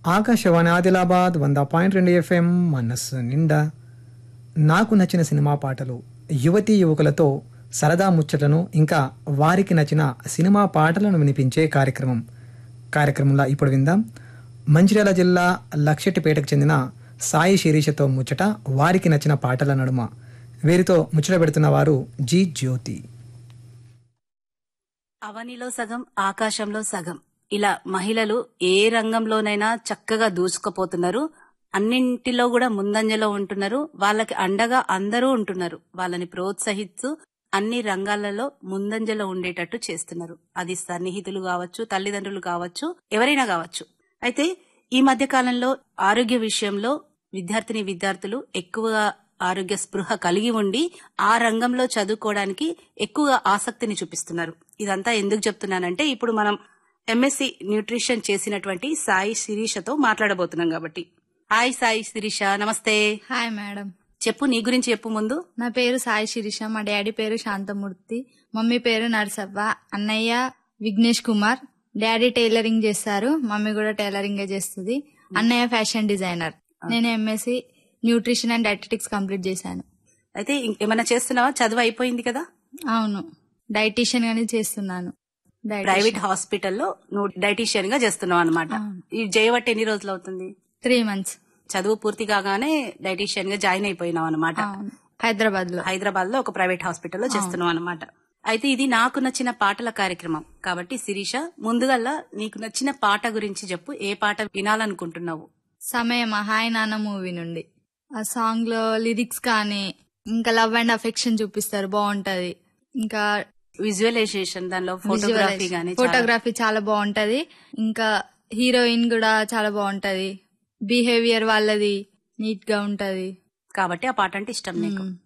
ఆకాశవాణి ఆదిలాబాద్ వంద పాయింట్ రెండు ఎఫ్ఎం మనస్సు నిండా నాకు నచ్చిన సినిమా పాటలు యువతీ యువకులతో సరదా ముచ్చటను ఇంకా వారికి నచ్చిన సినిమా పాటలను వినిపించే కార్యక్రమం కార్యక్రమంలో ఇప్పుడు విందాం మంచిర్యాల జిల్లా లక్షెట్టిపేటకు చెందిన సాయి శిరీషతో ముచ్చట వారికి నచ్చిన పాటల నడుమ వీరితో ముచ్చట పెడుతున్న వారు జి జ్యోతి అవనిలో సగం ఆకాశంలో సగం ఇలా మహిళలు ఏ రంగంలోనైనా చక్కగా దూసుకుపోతున్నారు అన్నింటిలో కూడా ముందంజలో ఉంటున్నారు వాళ్ళకి అండగా అందరూ ఉంటున్నారు వాళ్ళని ప్రోత్సహిస్తూ అన్ని రంగాలలో ముందంజలో ఉండేటట్టు చేస్తున్నారు అది సన్నిహితులు కావచ్చు తల్లిదండ్రులు కావచ్చు ఎవరైనా కావచ్చు అయితే ఈ మధ్య కాలంలో ఆరోగ్య విషయంలో విద్యార్థిని విద్యార్థులు ఎక్కువగా ఆరోగ్య స్పృహ కలిగి ఉండి ఆ రంగంలో చదువుకోవడానికి ఎక్కువగా ఆసక్తిని చూపిస్తున్నారు ఇదంతా ఎందుకు చెప్తున్నానంటే ఇప్పుడు మనం ఎంఎస్సి న్యూట్రిషన్ చేసినటువంటి సాయి శిరీషతో మాట్లాడబోతున్నాం కాబట్టి హాయ్ సాయి శిరీష నమస్తే హాయ్ మేడం చెప్పు నీ గురించి చెప్పు ముందు నా పేరు సాయి శిరీష మా డాడీ పేరు శాంతమూర్తి మమ్మీ పేరు నరసవ్వ అన్నయ్య విఘ్నేష్ కుమార్ డాడీ టైలరింగ్ చేస్తారు మమ్మీ కూడా టైలరింగ్ చేస్తుంది అన్నయ్య ఫ్యాషన్ డిజైనర్ నేను MSc nutrition and dietetics complete చేశాను అయితే ఇంక- ఏమైనా చేస్తున్నావా చదువు అయిపోయింది కదా అవును డైటీషియన్ గానీ చేస్తున్నాను ప్రైవేట్ హాస్పిటల్లో నువ్వు డైటీషియన్ గా చేస్తున్నావు అనమాట ఈ చేయబట్టి ఎన్ని రోజులు అవుతుంది త్రీ మంత్స్ చదువు పూర్తి కాగానే డైటీషియన్ గా జాయిన్ అయిపోయినావు అనమాట అవును హైదరాబాద్ లో హైదరాబాద్ లో ఒక ప్రైవేట్ హాస్పిటల్లో చేస్తున్నావు అనమాట అయితే ఇది నాకు నచ్చిన పాటల కార్యక్రమం కాబట్టి శిరీష ముందుగల్లా నీకు నచ్చిన పాట గురించి చెప్పు ఏ పాట వినాలనుకుంటున్నావు సమయం హాయ్ నాన్న మూవీ నుండి ఆ సాంగ్ లో లిరిక్స్ కానీ ఇంకా లవ్ అండ్ అఫెక్షన్ చూపిస్తారు బాగుంటది ఇంకా విజువలైజేషన్ దానిలో ఫోటోగ్రఫీ గానీ చాలా- ఫోటోగ్రఫీ చాలా బాగుంటది ఇంకా హీరోయిన్ కూడా చాలా బాగుంటది బిహేవియర్ వాళ్ళది నీట్ గా ఉంటది కాబట్టి ఆ పాట అంటే ఇష్టం నీకు మ్మ్.